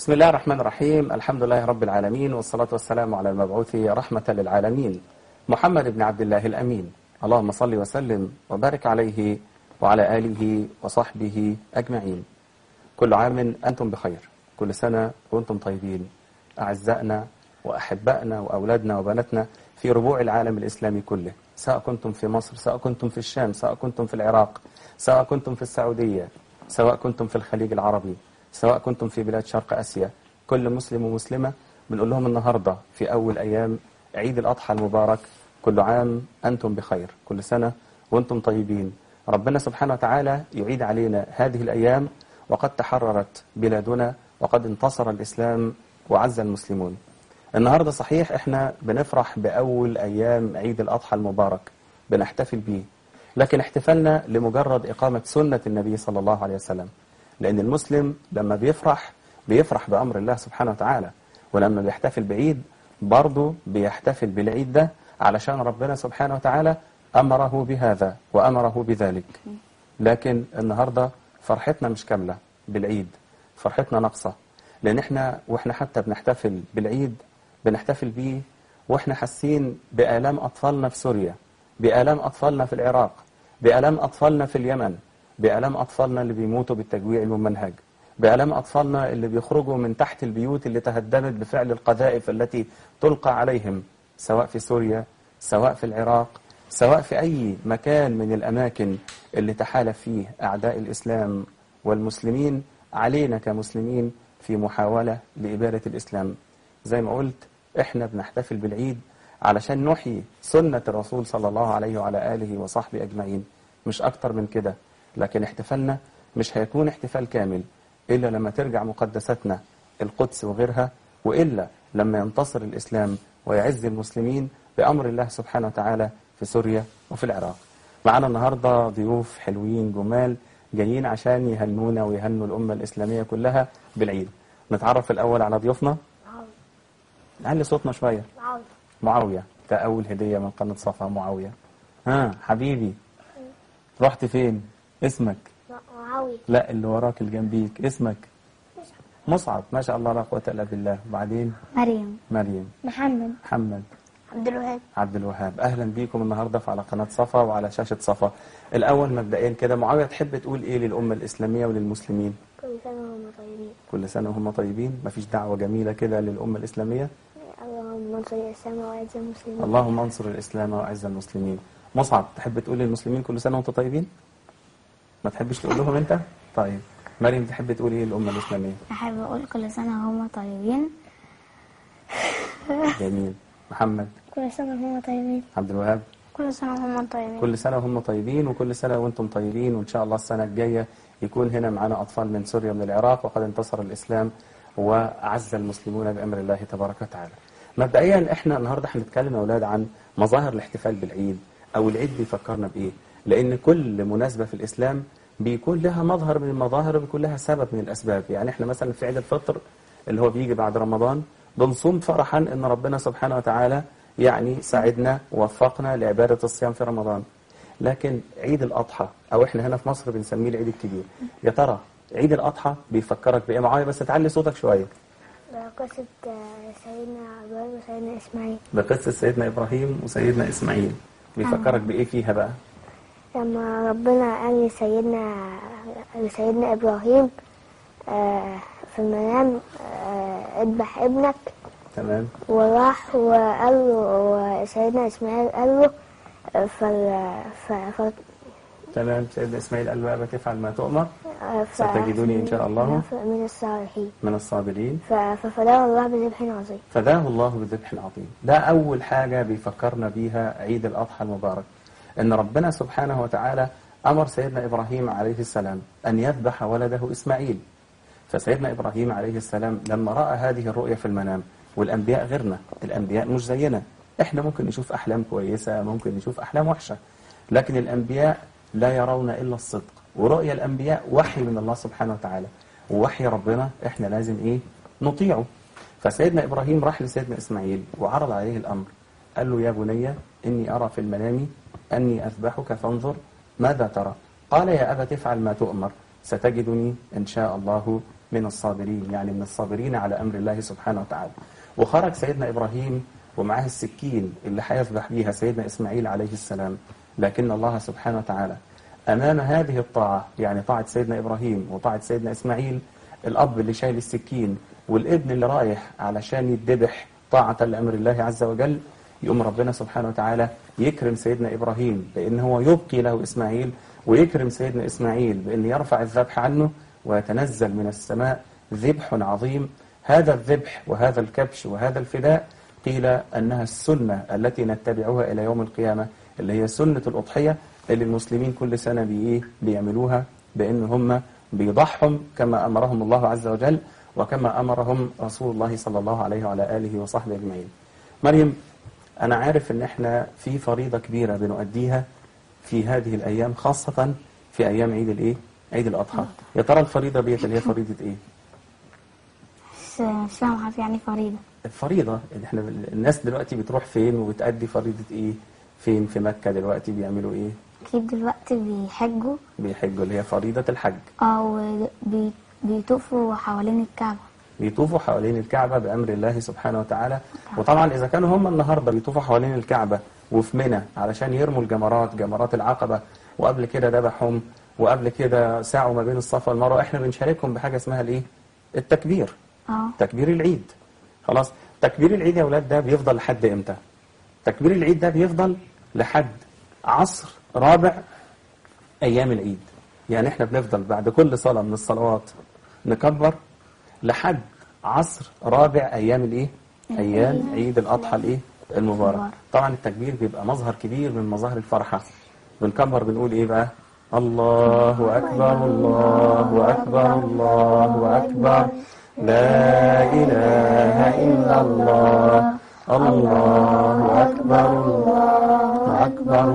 بسم الله الرحمن الرحيم الحمد لله رب العالمين والصلاة والسلام على المبعوث رحمة للعالمين محمد بن عبد الله الأمين اللهم صل وسلم وبارك عليه وعلى آله وصحبه أجمعين كل عام أنتم بخير كل سنة وأنتم طيبين أعزائنا وأحبائنا وأولادنا وبناتنا في ربوع العالم الإسلامي كله سواء كنتم في مصر سواء كنتم في الشام سواء كنتم في العراق سواء كنتم في السعودية سواء كنتم في الخليج العربي سواء كنتم في بلاد شرق أسيا كل مسلم ومسلمة بنقول لهم النهاردة في أول أيام عيد الأضحى المبارك كل عام أنتم بخير كل سنة وأنتم طيبين ربنا سبحانه وتعالى يعيد علينا هذه الأيام وقد تحررت بلادنا وقد انتصر الإسلام وعز المسلمون النهاردة صحيح احنا بنفرح بأول أيام عيد الأضحى المبارك بنحتفل بيه لكن احتفالنا لمجرد إقامة سنة النبي صلى الله عليه وسلم لأن المسلم لما بيفرح بيفرح بأمر الله سبحانه وتعالى ولما بيحتفل بعيد برضه بيحتفل بالعيد ده علشان ربنا سبحانه وتعالى أمره بهذا وأمره بذلك لكن النهاردة فرحتنا مش كاملة بالعيد فرحتنا ناقصة لأن احنا واحنا حتى بنحتفل بالعيد بنحتفل بيه واحنا حاسين بآلام أطفالنا في سوريا بآلام أطفالنا في العراق بآلام أطفالنا في اليمن بآلام أطفالنا اللي بيموتوا بالتجويع الممنهج بآلام أطفالنا اللي بيخرجوا من تحت البيوت اللي تهدمت بفعل القذائف التي تلقى عليهم سواء في سوريا سواء في العراق سواء في أي مكان من الأماكن اللي تحالف فيه أعداء الإسلام والمسلمين علينا كمسلمين في محاولة لإبادة الإسلام زي ما قلت إحنا بنحتفل بالعيد علشان نحيي سنة الرسول صلى الله عليه وعلى آله وصحبه أجمعين مش أكتر من كده لكن احتفالنا مش هيكون احتفال كامل إلا لما ترجع مقدساتنا القدس وغيرها وإلا لما ينتصر الإسلام ويعز المسلمين بأمر الله سبحانه وتعالى في سوريا وفي العراق معنا النهاردة ضيوف حلوين جمال جايين عشان يهنونا ويهنوا الأمة الإسلامية كلها بالعيد نتعرف الأول على ضيوفنا نعلي صوتنا شوية معاوية معاوية ده أول هدية من قناة صفا معاوية ها حبيبي رحت فين اسمك معاوية لا اللي وراك اللي جنبيك اسمك مصعب ما شاء الله لا قوة إلا بالله وبعدين مريم مريم محمد محمد عبد الوهاب عبد الوهاب أهلا بيكم النهاردة في على قناة صفا وعلى شاشة صفا الأول مبدئيا كده معاوية تحب تقول إيه للأمة الإسلامية وللمسلمين كل سنة وهم طيبين كل سنة وهم طيبين مفيش دعوة جميلة كده للأمة الإسلامية اللهم انصر الإسلام وأعز المسلمين اللهم انصر الإسلام وأعز المسلمين مصعب تحب تقول للمسلمين كل سنة وانتم طيبين ما تحبش تقول لهم أنت طيب مريم تحب تقول إيه للأمة الإسلامية أحب أقول كل سنة وهم طيبين جميل محمد كل سنة وهم طيبين عبد الوهاب كل سنة وهم طيبين كل سنة وهم طيبين وكل سنة وانتم طيبين وإن شاء الله السنة الجاية يكون هنا معنا أطفال من سوريا ومن العراق وقد انتصر الإسلام وعز المسلمون بأمر الله تبارك وتعالى مبدئيا احنا النهاردة هنتكلم يا أولاد عن مظاهر الاحتفال بالعيد أو العيد بيفكرنا بإيه لأن كل مناسبة في الإسلام بيكون لها مظهر من المظاهر وبيكون لها سبب من الأسباب يعني احنا مثلا في عيد الفطر اللي هو بيجي بعد رمضان بنصوم فرحا ان ربنا سبحانه وتعالى يعني ساعدنا ووفقنا لعبادة الصيام في رمضان لكن عيد الأضحى أو إحنا هنا في مصر بنسميه العيد الكبير يا ترى عيد الأضحى بيفكرك بإيه معايا بس تعلي صوتك شوية قصة سيدنا إبراهيم وسيدنا إسماعيل بقصة سيدنا إبراهيم وسيدنا إسماعيل بيفكرك بإيه فيها بقى لما ربنا قال لسيدنا لسيدنا إبراهيم آه، في المنام آه، اذبح ابنك تمام وراح وقال له وسيدنا إسماعيل قال له آه، فال ف... ف... تمام سيدنا إسماعيل قال بقى تفعل ما تؤمر آه، ف... ستجدني إن شاء الله من الصالحين من الصابرين ف... ففداه الله بذبح عظيم فداه الله بذبح عظيم ده أول حاجة بيفكرنا بيها عيد الأضحى المبارك إن ربنا سبحانه وتعالى أمر سيدنا إبراهيم عليه السلام أن يذبح ولده إسماعيل فسيدنا إبراهيم عليه السلام لما رأى هذه الرؤية في المنام والأنبياء غيرنا الأنبياء مش زينا إحنا ممكن نشوف أحلام كويسة ممكن نشوف أحلام وحشة لكن الأنبياء لا يرون إلا الصدق ورؤيا الأنبياء وحي من الله سبحانه وتعالى ووحي ربنا إحنا لازم إيه نطيعه فسيدنا إبراهيم راح لسيدنا إسماعيل وعرض عليه الأمر قال له يا بني إني أرى في المنام أني أذبحك فانظر ماذا ترى قال يا أبا تفعل ما تؤمر ستجدني إن شاء الله من الصابرين يعني من الصابرين على أمر الله سبحانه وتعالى وخرج سيدنا إبراهيم ومعاه السكين اللي هيذبح بيها سيدنا إسماعيل عليه السلام لكن الله سبحانه وتعالى أمام هذه الطاعة يعني طاعة سيدنا إبراهيم وطاعة سيدنا إسماعيل الأب اللي شايل السكين والابن اللي رايح علشان يتذبح طاعة لأمر الله عز وجل يقوم ربنا سبحانه وتعالى يكرم سيدنا إبراهيم بأن هو يبقي له إسماعيل ويكرم سيدنا إسماعيل بأن يرفع الذبح عنه ويتنزل من السماء ذبح عظيم هذا الذبح وهذا الكبش وهذا الفداء قيل أنها السنة التي نتبعها إلى يوم القيامة اللي هي سنة الأضحية اللي المسلمين كل سنة بإيه بيعملوها بأن هم بيضحهم كما أمرهم الله عز وجل وكما أمرهم رسول الله صلى الله عليه وعلى آله وصحبه أجمعين مريم أنا عارف أن احنا في فريضة كبيرة بنؤديها في هذه الأيام خاصة في أيام عيد الإيه؟ عيد الأضحى يا ترى الفريضة ديت اللي هي فريضة إيه؟ مش مش فاهمة حرف يعني فريضة الفريضة اللي احنا الناس دلوقتي بتروح فين وبتأدي فريضة إيه؟ فين في مكة دلوقتي بيعملوا إيه؟ أكيد دلوقتي بيحجوا بيحجوا اللي هي فريضة الحج أو بي- بيطوفوا حوالين الكعبة بيطوفوا حوالين الكعبة بأمر الله سبحانه وتعالى وطبعا إذا كانوا هم النهاردة بيطوفوا حوالين الكعبة وفي منى علشان يرموا الجمرات جمرات العقبة وقبل كده ذبحهم وقبل كده سعوا ما بين الصفا والمروة احنا بنشاركهم بحاجة اسمها الايه التكبير اه تكبير العيد خلاص تكبير العيد يا اولاد ده بيفضل لحد امتى تكبير العيد ده بيفضل لحد عصر رابع ايام العيد يعني احنا بنفضل بعد كل صلاة من الصلوات نكبر لحد عصر رابع ايام الايه ايام عيد الاضحى الايه المبارك المبارك. طبعا التكبير بيبقى مظهر كبير من مظاهر الفرحة بنكبر بنقول ايه بقى الله أكبر الله أكبر الله أكبر لا إله إلا الله الله أكبر الله أكبر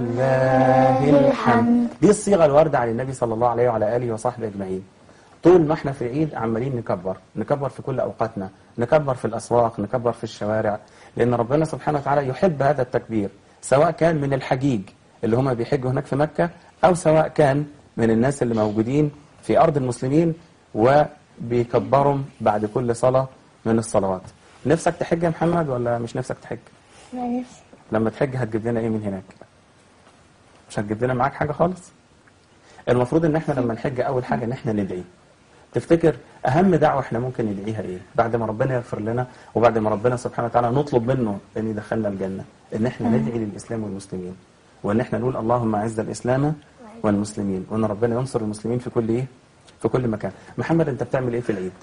ولله الحمد دي الصيغة الواردة عن النبي صلى الله عليه وعلى آله وصحبه أجمعين طول ما احنا في العيد عمالين نكبر نكبر في كل أوقاتنا نكبر في الأسواق نكبر في الشوارع لأن ربنا سبحانه وتعالى يحب هذا التكبير سواء كان من الحجيج اللي هم بيحجوا هناك في مكة أو سواء كان من الناس اللي موجودين في أرض المسلمين وبيكبرهم بعد كل صلاة من الصلوات نفسك تحج يا محمد ولا مش نفسك تحج لا نفسي لما تحج هتجيب لنا ايه من هناك مش هتجيب لنا معاك حاجة خالص المفروض ان احنا لما نحج اول حاجة ان احنا ندعي تفتكر اهم دعوة احنا ممكن ندعيها ايه بعد ما ربنا يغفر لنا وبعد ما ربنا سبحانه وتعالى نطلب منه ان يدخلنا الجنة ان احنا ندعي للاسلام والمسلمين وان احنا نقول اللهم اعز الاسلام والمسلمين وان ربنا ينصر المسلمين في كل ايه في كل مكان محمد انت بتعمل ايه في العيد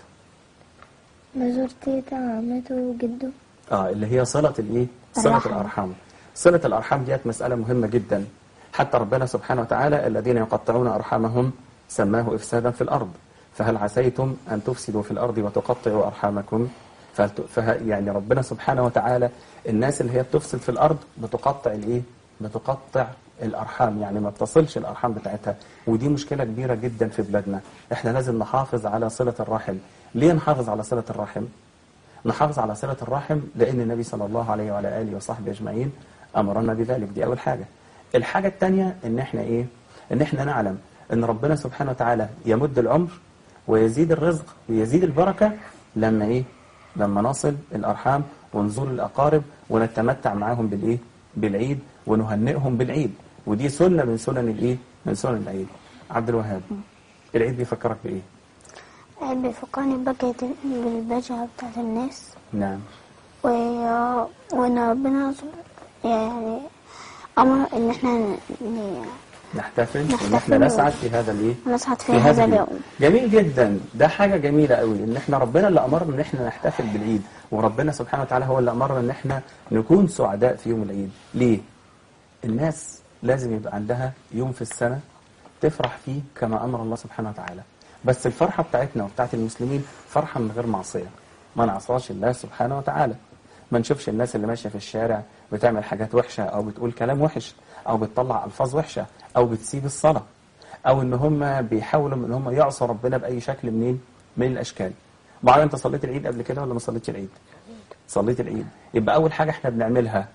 بزور تيتا وعمته وجده اه اللي هي صلة الايه؟ صلة الرحم. الارحام. صلة الارحام ديت مسألة مهمة جدا. حتى ربنا سبحانه وتعالى الذين يقطعون ارحامهم سماه افسادا في الارض. فهل عسيتم ان تفسدوا في الارض وتقطعوا ارحامكم؟ فهل ت- فه يعني ربنا سبحانه وتعالى الناس اللي هي بتفسد في الارض بتقطع الايه؟ بتقطع الارحام يعني ما بتصلش الارحام بتاعتها ودي مشكلة كبيرة جدا في بلادنا. احنا لازم نحافظ على صلة الرحم. ليه نحافظ على صلة الرحم؟ نحافظ على صلة الرحم لأن النبي صلى الله عليه وعلى آله وصحبه أجمعين أمرنا بذلك دي أول حاجة الحاجة الثانية إن إحنا إيه إن إحنا نعلم إن ربنا سبحانه وتعالى يمد العمر ويزيد الرزق ويزيد البركة لما إيه لما نصل الأرحام ونزور الأقارب ونتمتع معاهم بالإيه بالعيد ونهنئهم بالعيد ودي سنة من سنن الإيه من سنن العيد عبد الوهاب العيد بيفكرك بإيه بيفكرني ببكية بالبجعة بتاعت الناس نعم و... وإن ربنا سب- يعني أمر إن إحنا ن- نحتفل وان نحتفل احنا و- نسعد في هذا الايه نسعد في في هذا اليوم. اليوم جميل جدا ده حاجه جميله قوي ان احنا ربنا اللي امرنا ان احنا نحتفل بالعيد وربنا سبحانه وتعالى هو اللي امرنا ان احنا نكون سعداء في يوم العيد ليه الناس لازم يبقى عندها يوم في السنه تفرح فيه كما امر الله سبحانه وتعالى بس الفرحه بتاعتنا وبتاعت المسلمين فرحه من غير معصيه ما نعصاش الله سبحانه وتعالى ما نشوفش الناس اللي ماشيه في الشارع بتعمل حاجات وحشه او بتقول كلام وحش او بتطلع الفاظ وحشه او بتسيب الصلاه او ان هم بيحاولوا ان هم يعصوا ربنا باي شكل منين من الاشكال معايا انت صليت العيد قبل كده ولا ما صليتش العيد صليت العيد يبقى اول حاجه احنا بنعملها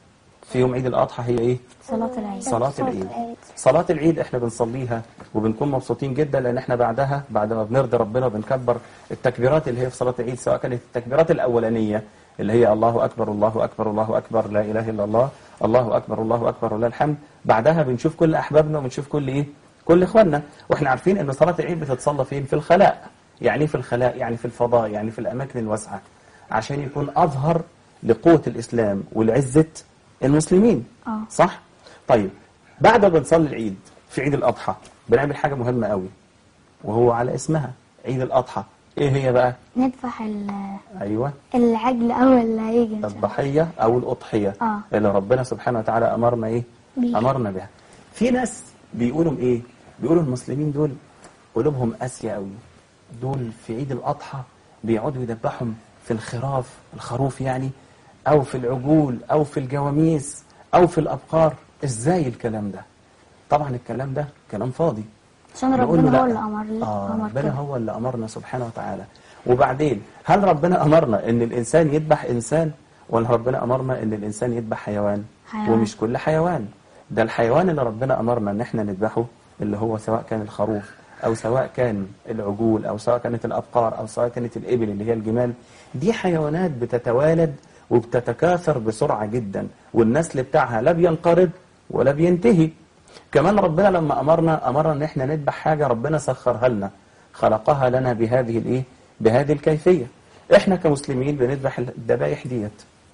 في يوم عيد الأضحى هي إيه صلاة العيد صلاة العيد صلاة العيد احنا بنصليها وبنكون مبسوطين جدا لان احنا بعدها بعد ما بنرضي ربنا وبنكبر التكبيرات اللي هي في صلاة العيد سواء كانت التكبيرات الأولانية اللي هي الله أكبر الله أكبر الله أكبر لا إله إلا الله الله أكبر الله أكبر ولله الحمد بعدها بنشوف كل أحبابنا وبنشوف كل إيه كل إخواننا واحنا عارفين ان صلاة العيد بتتصلى فين في الخلاء يعني إيه في الخلاء يعني في الفضاء يعني في الأماكن الواسعة عشان يكون أظهر لقوة الإسلام والعزة المسلمين اه صح؟ طيب بعد ما بنصلي العيد في عيد الأضحى بنعمل حاجة مهمة قوي وهو على اسمها عيد الأضحى إيه هي بقى؟ نذبح ال- أيوة العجل أول اللي هيجي إن شاء الله الضحية أو الأضحية آه. اللي ربنا سبحانه وتعالى أمرنا إيه؟ بيها. أمرنا بها في ناس بيقولوا إيه؟ بيقولوا المسلمين دول قلوبهم قاسية قوي دول في عيد الأضحى بيقعدوا يذبحهم في الخراف الخروف يعني أو في العجول أو في الجواميس أو في الأبقار إزاي الكلام ده؟ طبعا الكلام ده كلام فاضي عشان نقول له ربنا هو لا. اللي أمر آه أمر ربنا كده هو اللي أمرنا سبحانه وتعالى وبعدين هل ربنا أمرنا إن الإنسان يذبح إنسان ولا ربنا أمرنا إن الإنسان يذبح حيوان حيوان. ومش كل حيوان ده الحيوان اللي ربنا أمرنا إن إحنا نذبحه اللي هو سواء كان الخروف أو سواء كان العجول أو سواء كانت الأبقار أو سواء كانت الإبل اللي هي الجمال دي حيوانات بتتوالد وبتتكاثر بسرعة جدا والنسل بتاعها لا بينقرض ولا بينتهي كمان ربنا لما أمرنا أمرنا إن إحنا نذبح حاجة ربنا سخرها لنا خلقها لنا بهذه الإيه بهذه الكيفية إحنا كمسلمين بنذبح الذبائح ديت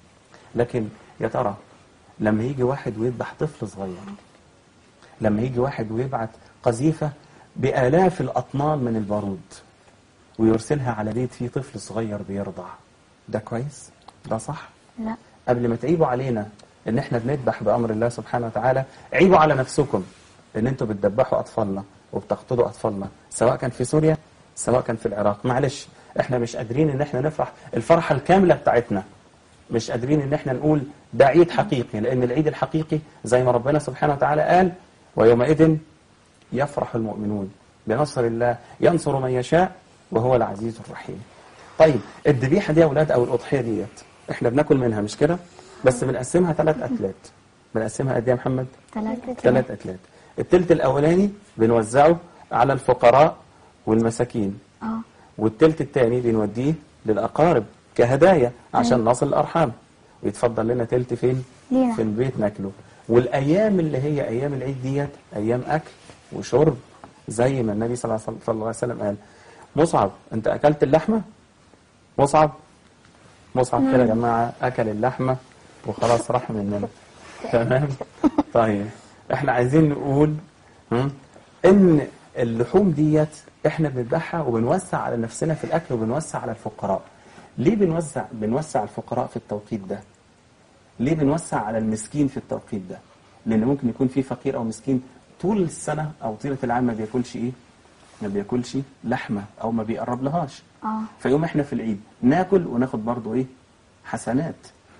لكن يا ترى لما يجي واحد ويذبح طفل صغير لما يجي واحد ويبعت قذيفة بآلاف الأطنان من البارود ويرسلها على بيت فيه طفل صغير بيرضع ده كويس ده صح لا قبل ما تعيبوا علينا ان احنا بنذبح بامر الله سبحانه وتعالى عيبوا على نفسكم ان انتوا بتذبحوا اطفالنا وبتقتلوا اطفالنا سواء كان في سوريا سواء كان في العراق معلش احنا مش قادرين ان احنا نفرح الفرحه الكامله بتاعتنا مش قادرين ان احنا نقول ده عيد حقيقي لان العيد الحقيقي زي ما ربنا سبحانه وتعالى قال ويومئذ يفرح المؤمنون بنصر الله ينصر من يشاء وهو العزيز الرحيم طيب الذبيحه دي يا اولاد او الاضحيه ديت احنا بناكل منها مش كده بس بنقسمها ثلاث اكلات بنقسمها قد ايه يا محمد ثلاثة ثلاث اكلات التلت الاولاني بنوزعه على الفقراء والمساكين اه والتلت الثاني بنوديه للاقارب كهدايا عشان نصل الارحام ويتفضل لنا تلت فين لينا. في البيت ناكله والايام اللي هي ايام العيد ديت ايام اكل وشرب زي ما النبي صلى الله عليه- صلى الله عليه وسلم قال مصعب انت اكلت اللحمه مصعب مصعب كده يا جماعه اكل اللحمه وخلاص راح مننا تمام طيب احنا عايزين نقول هم، ان اللحوم ديت احنا بنذبحها وبنوسع على نفسنا في الاكل وبنوسع على الفقراء ليه بنوسع بنوسع الفقراء في التوقيت ده ليه بنوسع على المسكين في التوقيت ده لان ممكن يكون في فقير او مسكين طول السنه او طيله العام ما بياكلش ايه ما بياكلش لحمه او ما بيقرب لهاش اه فيوم احنا في العيد ناكل وناخد برضو ايه حسنات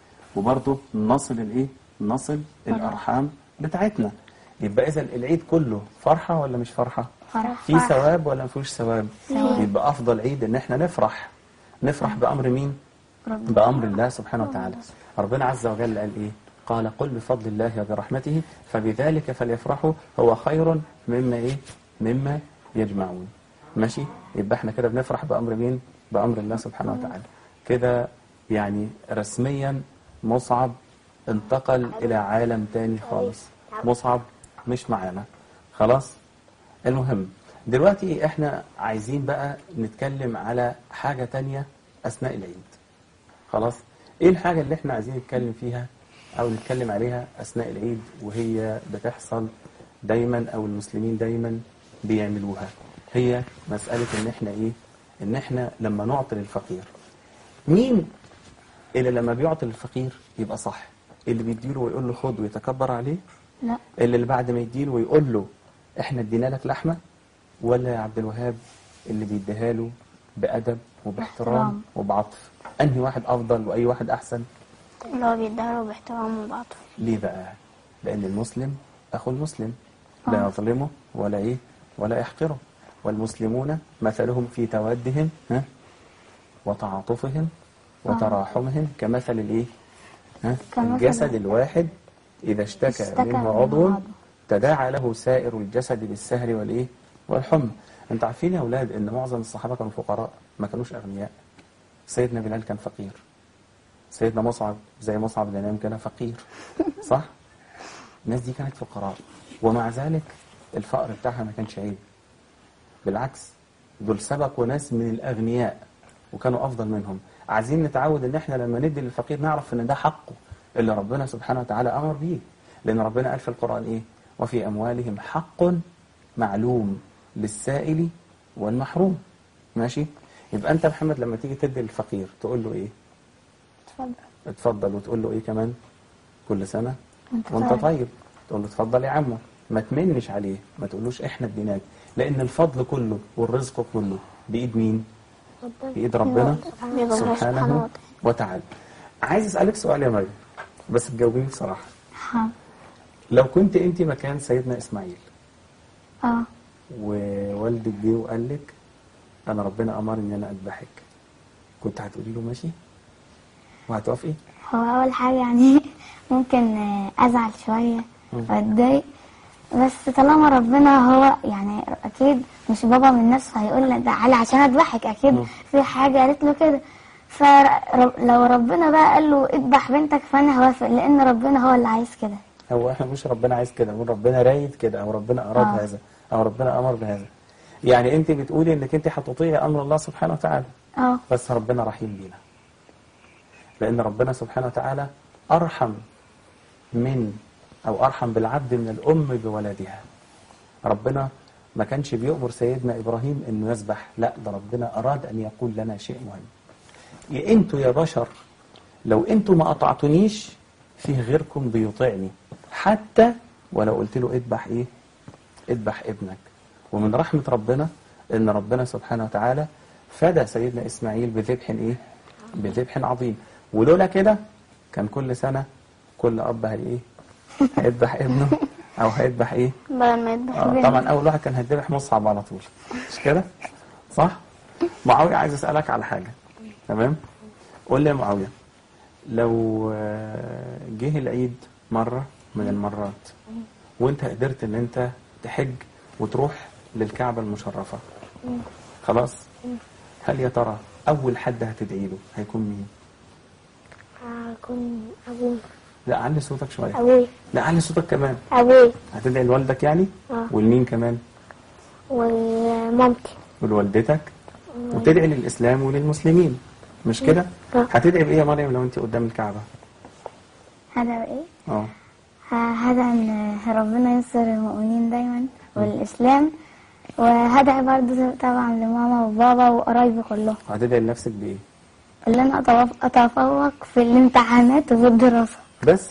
وبرضو نصل الايه نصل الارحام بتاعتنا يبقى اذا العيد كله فرحه ولا مش فرحه فرح في ثواب ولا ما فيهوش ثواب ثواب. يبقى افضل عيد ان احنا نفرح نفرح بامر مين ربنا بامر الله سبحانه وتعالى ربنا عز وجل قال ايه قال قل بفضل الله وبرحمته فبذلك فليفرحوا هو خير مما ايه مما يجمعون ماشي يبقى احنا كده بنفرح بامر مين بامر الله سبحانه وتعالى كده يعني رسميا مصعب انتقل الى عالم تاني خالص مصعب مش معانا خلاص المهم دلوقتي احنا عايزين بقى نتكلم على حاجة تانية اثناء العيد خلاص ايه الحاجة اللي احنا عايزين نتكلم فيها او نتكلم عليها اثناء العيد وهي بتحصل دايما او المسلمين دايما بيعملوها هي مسألة ان احنا ايه ان احنا لما نعطي للفقير مين اللي لما بيعطي للفقير يبقى صح اللي بيديله ويقول له خد ويتكبر عليه لا اللي اللي بعد ما يديله ويقول له احنا ادينا لك لحمه ولا يا عبد الوهاب اللي بيديها له بادب وباحترام باحترام. وبعطف انهي واحد افضل واي واحد احسن اللي هو بيديها باحترام وبعطف ليه بقى لان المسلم اخو المسلم لا آه. يظلمه ولا ايه ولا يحقره والمسلمون مثلهم في تودهم ها وتعاطفهم وتراحمهم كمثل الايه ها كمثل الجسد الواحد إذا اشتكى, اشتكى منه منه عضو عضو. تداعى له سائر الجسد بالسهر والإيه والحمى أنت عارفين يا أولاد إن معظم الصحابة كانوا فقراء ما كانوش أغنياء سيدنا بلال كان فقير سيدنا مصعب زي مصعب بن نام كان فقير صح الناس دي كانت فقراء ومع ذلك الفقر بتاعها ما كانش عيب بالعكس دول سبقوا ناس من الأغنياء وكانوا أفضل منهم عايزين نتعود إن إحنا لما ندي للفقير نعرف إن ده حقه اللي ربنا سبحانه وتعالى أمر بيه لأن ربنا قال في القرآن إيه وفي أموالهم حق معلوم للسائل والمحروم ماشي يبقى أنت يا محمد لما تيجي تدي للفقير تقول له إيه اتفضل اتفضل وتقول له إيه كمان كل سنة وانت وانت طيب. طيب تقول له اتفضل يا عمو ما تمنش عليه ما تقولوش احنا اديناك لان الفضل كله والرزق كله بايد مين بايد ربنا ربنا سبحانه سبحانه وتعالى. وتعالى عايز اسالك سؤال يا مريم بس تجاوبيني بصراحه ها لو كنت انت مكان سيدنا اسماعيل اه ووالدك جه وقال لك انا ربنا امرني ان انا اذبحك كنت هتقولي له ماشي وهتوافقي هو أول حاجة يعني ممكن آه، أزعل شوية وأتضايق بس طالما ربنا هو يعني أكيد مش بابا من نفسه هيقول لي تعالى عشان أذبحك أكيد في حاجة قالت له كده فلو ربنا بقى قال له اذبح بنتك فأنا هوافق لأن ربنا هو اللي عايز كده هو احنا مش ربنا عايز كده نقول ربنا رايد كده او ربنا اراد آه. هذا او ربنا امر بهذا يعني انت بتقولي انك انت هتطيعي امر الله سبحانه وتعالى اه بس ربنا رحيم بينا لان ربنا سبحانه وتعالى ارحم من او ارحم بالعبد من الام بولدها ربنا ما كانش بيأمر سيدنا ابراهيم انه يذبح لا ده ربنا اراد ان يقول لنا شيء مهم يا انتوا يا بشر لو انتوا ما قطعتونيش فيه غيركم بيطيعني حتى ولو قلت له اذبح ايه اذبح ابنك ومن رحمة ربنا ان ربنا سبحانه وتعالى فدى سيدنا اسماعيل بذبح ايه بذبح عظيم ولولا كده كان كل سنة كل اب هي ايه هيذبح ابنه او هيذبح ايه بدل ما يذبح آه طبعا اول واحد كان هيذبح مصعب على طول مش كده صح معاوية عايز اسالك على حاجة تمام قول لي يا معاوية لو آه، جه العيد مرة من المرات وانت قدرت ان انت تحج وتروح للكعبة المشرفة خلاص هل يا ترى اول حد هتدعي له هيكون مين هكون أبوي لا علي صوتك شوية أبوي لا علي صوتك كمان أبوي هتدعي لوالدك يعني آه. والمين كمان ومامتي ولوالدتك وتدعي للإسلام وللمسلمين مش كده آه. هتدعي بإيه يا مريم لو أنت قدام الكعبة هذا إيه؟ اه ه- هدعي ان ربنا ينصر المؤمنين دايما والاسلام وهدعي برضه طبعا لماما وبابا وقرايبي كلهم هتدعي لنفسك بإيه اللي انا أتوف- اتفوق في الامتحانات وفي الدراسه بس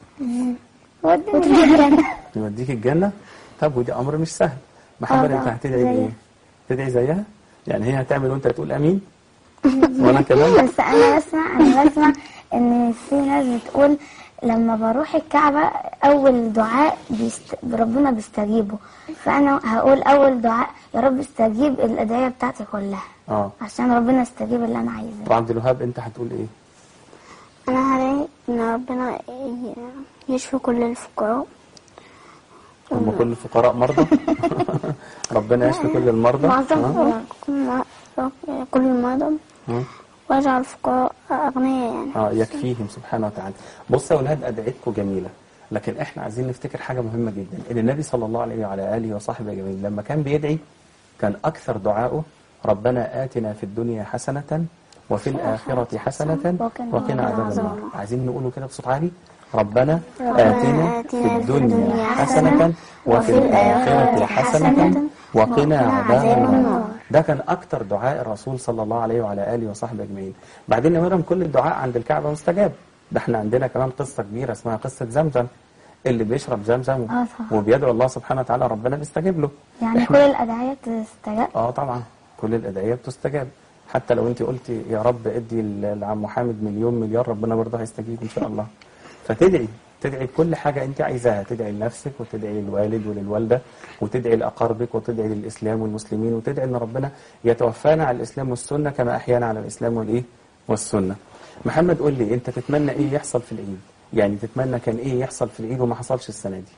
ودي الجنة. يوديك الجنة طب ودي أمر مش سهل محمد آه، أنت هتدعي زيها. بإيه تدعي زيها يعني هي هتعمل وأنت تقول أمين وأنا كمان بس انا بسمع انا بسمع ان في ناس بتقول لما بروح الكعبة اول دعاء بيست... ربنا بيستجيبه فانا هقول اول دعاء يا رب استجيب الادعية بتاعتي كلها اه عشان ربنا يستجيب اللي انا عايزاه وعبد الوهاب أنت هتقول إيه أنا هدعي إن ربنا يشفي كل الفقراء هم كل الفقراء مرضى ربنا يشفي كل المرضى آه. معظم كل كل المرضى آه. ويجعل الفقراء أغنياء يعني اه يكفيهم سبحانه وتعالى بص يا اولاد ادعيتكم جميله لكن احنا عايزين نفتكر حاجه مهمه جدا ان النبي صلى الله عليه وعلى اله وصحبه اجمعين لما كان بيدعي كان اكثر دعائه ربنا اتنا في الدنيا حسنه وفي الاخره حسنه وقنا عذاب النار عايزين نقوله كده بصوت عالي ربنا آتنا في الدنيا حسنة وفي الآخرة حسنة وقنا عذاب النار ده كان أكتر دعاء الرسول صلى الله عليه وعلى آله وصحبه أجمعين بعدين يا مريم كل الدعاء عند الكعبة مستجاب ده احنا عندنا كمان قصة كبيرة اسمها قصة زمزم اللي بيشرب زمزم آه طبعا. وبيدعو الله سبحانه وتعالى ربنا بيستجيب له يعني كل الادعية تستجاب اه طبعا كل الادعيه بتستجاب حتى لو انت قلتي يا رب ادي لعم محمد مليون مليار ربنا برضه هيستجيب ان شاء الله فتدعي تدعي كل حاجه انت عايزاها تدعي لنفسك وتدعي للوالد وللوالده وتدعي لاقاربك وتدعي للاسلام والمسلمين وتدعي ان ربنا يتوفانا على الاسلام والسنه كما احيانا على الاسلام والايه والسنه محمد قول لي انت تتمنى ايه يحصل في العيد يعني تتمنى كان ايه يحصل في العيد وما حصلش السنة دي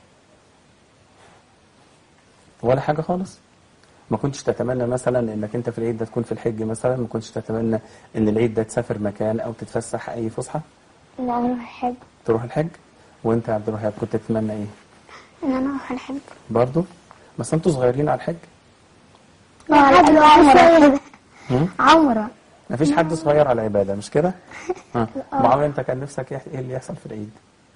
ولا حاجة خالص ما كنتش تتمنى مثلا انك انت في العيد ده تكون في الحج مثلا ما كنتش تتمنى ان العيد ده تسافر مكان او تتفسح اي فسحة لا أروح الحج تروح الحج وانت يا عبد الوهاب كنت تتمنى ايه إن أنا أروح الحج برضو بس انتوا صغيرين على الحج لحد عمره كده هم؟ عمره ما فيش حد صغير على العبادة مش كده ها. معاوية انت كان نفسك يح- ايه اللي يحصل في العيد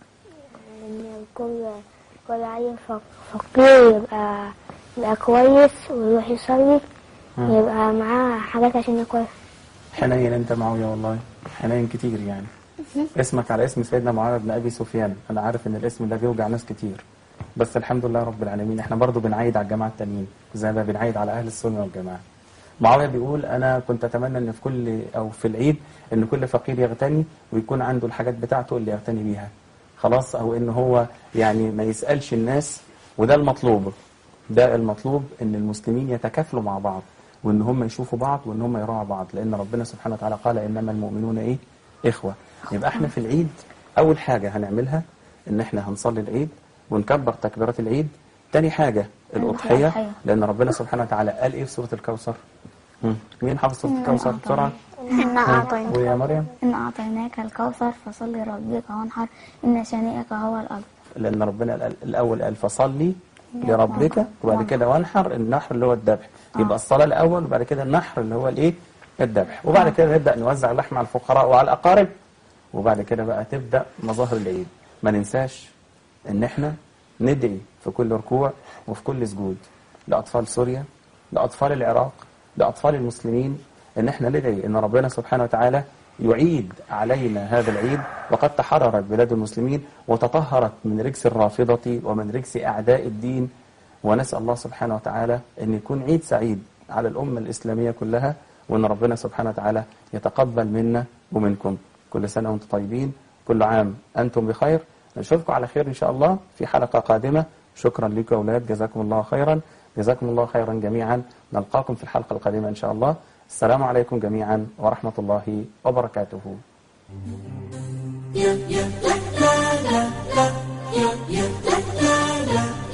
إن كل كل عيل فق- فقير يبقى يبقى كويس ويروح يصلي يبقى معاه حاجات عشان ياكل حنين انت معاوية والله حنين كتير يعني اسمك على اسم سيدنا معاوية بن ابي سفيان انا عارف ان الاسم ده بيوجع ناس كتير بس الحمد لله رب العالمين احنا برضو بنعيد على الجماعة التانيين زي ما بنعيد على اهل السنة والجماعة معاوية بيقول انا كنت اتمنى ان في كل او في العيد ان كل فقير يغتني ويكون عنده الحاجات بتاعته اللي يغتني بيها خلاص او ان هو يعني ما يسألش الناس وده المطلوب ده المطلوب ان المسلمين يتكافلوا مع بعض وان هم يشوفوا بعض وان هم يراعوا بعض لان ربنا سبحانه وتعالى قال انما المؤمنون ايه اخوه يبقى احنا في العيد اول حاجه هنعملها ان احنا هنصلي العيد ونكبر تكبيرات العيد تاني حاجه الاضحيه الأضحية. لان ربنا سبحانه وتعالى قال ايه في سوره الكوثر مم. مين حافظ سوره الكوثر بسرعه إحنا أعطينا ويا مريم إن أعطيناك الكوثر فصل لربك وانحر إن شانئك هو الأبتر لأن ربنا قال الأول قال فصلي لربك وبعد كده وانحر النحر اللي هو الذبح يبقى الصلاة الأول وبعد كده النحر اللي هو الإيه الذبح وبعد كده نبدأ نوزع اللحم على الفقراء وعلى الأقارب وبعد كده بقى تبدأ مظاهر العيد ما ننساش إن إحنا ندعي في كل ركوع وفي كل سجود لأطفال سوريا لأطفال العراق لأطفال المسلمين إن إحنا ندعي إن ربنا سبحانه وتعالى يعيد علينا هذا العيد وقد تحررت بلاد المسلمين وتطهرت من رجس الرافضة ومن رجس أعداء الدين ونسأل الله سبحانه وتعالى أن يكون عيد سعيد على الأمة الإسلامية كلها وأن ربنا سبحانه وتعالى يتقبل منا ومنكم كل سنة وأنتم طيبين كل عام أنتم بخير نشوفكم على خير إن شاء الله في حلقة قادمة شكرا لكم يا أولاد جزاكم الله خيرا جزاكم الله خيرا جميعا نلقاكم في الحلقة القادمة إن شاء الله السلام عليكم جميعا ورحمة الله وبركاته yeah, yeah, la, la, la, la, yeah, yeah, la, la, la.